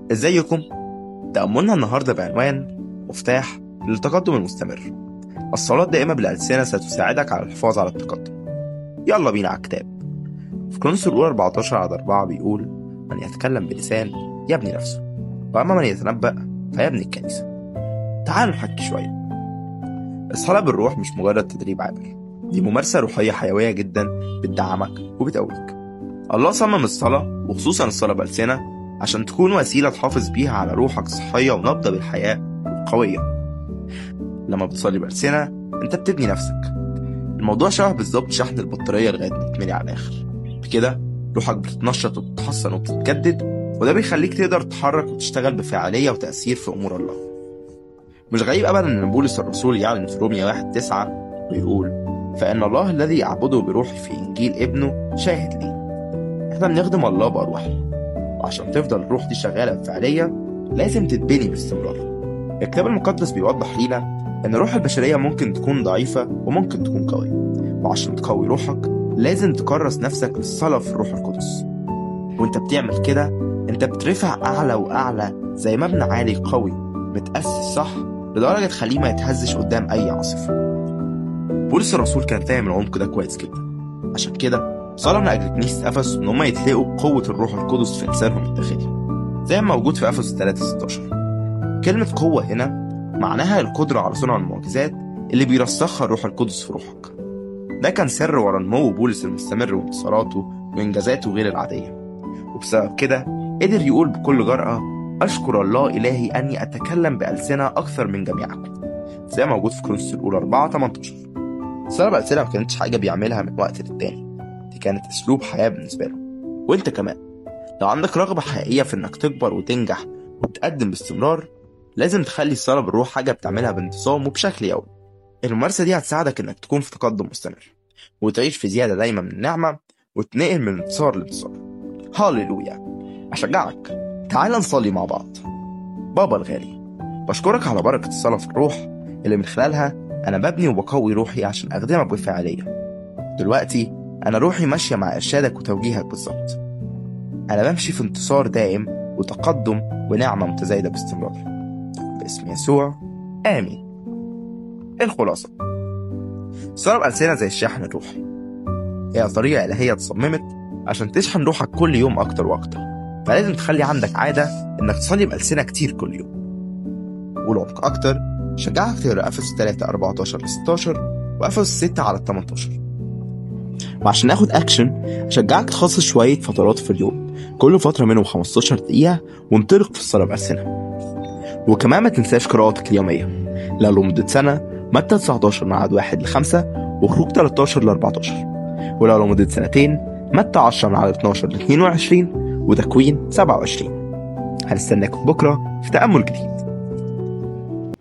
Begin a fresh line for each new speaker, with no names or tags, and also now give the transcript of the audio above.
ازيكم؟ تأملنا النهاردة بعنوان مفتاح للتقدم المستمر الصلاة دائمة بالألسنة ستساعدك على الحفاظ على التقدم يلا بينا على الكتاب في كرونس الأولى 14 عدد 4 بيقول من يتكلم بلسان يبني نفسه وأما من يتنبأ فيبني الكنيسة تعالوا نحكي شوية الصلاة بالروح مش مجرد تدريب عابر دي ممارسة روحية حيوية جدا بتدعمك وبتقويك الله صمم الصلاة وخصوصا الصلاة بألسنة عشان تكون وسيلة تحافظ بيها على روحك صحية ونبضة بالحياة قوية لما بتصلي بألسنة انت بتبني نفسك الموضوع شبه بالظبط شحن البطارية لغاية ما تتملي على الآخر بكده روحك بتتنشط وبتتحسن وبتتجدد وده بيخليك تقدر تتحرك وتشتغل بفاعلية وتأثير في أمور الله مش غريب أبدا إن بولس الرسول يعلن في رومية واحد تسعة ويقول فإن الله الذي أعبده بروحي في إنجيل ابنه شاهد لي إحنا بنخدم الله بأرواحنا وعشان تفضل الروح دي شغالة بفعالية لازم تتبني باستمرار الكتاب المقدس بيوضح لينا إن الروح البشرية ممكن تكون ضعيفة وممكن تكون قوية وعشان تقوي روحك لازم تكرس نفسك للصلاة في الروح القدس وانت بتعمل كده انت بترفع أعلى وأعلى زي مبنى عالي قوي متأسس صح لدرجة تخليه ما يتهزش قدام أي عاصفة بولس الرسول كان فاهم العمق ده كويس جدا عشان كده صلى من أجل كنيسة أفس إن هم يتلاقوا قوة الروح القدس في إنسانهم الداخلي زي ما موجود في أفس 3 16 كلمة قوة هنا معناها القدرة على صنع المعجزات اللي بيرسخها الروح القدس في روحك ده كان سر ورا نمو بولس المستمر وانتصاراته وإنجازاته غير العادية وبسبب كده قدر يقول بكل جرأة أشكر الله إلهي أني أتكلم بألسنة أكثر من جميعكم زي ما موجود في كورنثوس الأولى 4 18 الصلاة بألسنة ما كانتش حاجة بيعملها من وقت للتاني دي كانت أسلوب حياة بالنسبة له وأنت كمان لو عندك رغبة حقيقية في إنك تكبر وتنجح وتقدم باستمرار لازم تخلي الصلاة بالروح حاجة بتعملها بانتظام وبشكل يومي الممارسة دي هتساعدك إنك تكون في تقدم مستمر وتعيش في زيادة دايما من النعمة وتنقل من انتصار لانتصار هاليلويا أشجعك تعال نصلي مع بعض بابا الغالي بشكرك على بركة الصلاة في الروح اللي من خلالها أنا ببني وبقوي روحي عشان أخدمك بفاعلية دلوقتي أنا روحي ماشية مع إرشادك وتوجيهك بالظبط أنا بمشي في انتصار دائم وتقدم ونعمة متزايدة باستمرار باسم يسوع آمين الخلاصة الصلاة بألسنة زي الشحن الروحي هي طريقة إلهية اتصممت عشان تشحن روحك كل يوم أكتر وأكتر فلازم تخلي عندك عادة إنك تصلي بألسنة كتير كل يوم والعمق أكتر شجعك تقرا أفس 3 14 ل 16 وأفس 6 على 18 وعشان ناخد أكشن أشجعك تخصص شوية فترات في اليوم كل فترة منهم 15 دقيقة وانطلق في الصلاة بألسنة وكمان ما تنساش قراءتك اليومية لو لمدة سنة متى 19 من عدد 1 ل 5 وخروج 13 ل 14 ولو لمدة سنتين متى 10 من عدد 12 ل 22 وتكوين 27 هنستناكم بكرة في تأمل جديد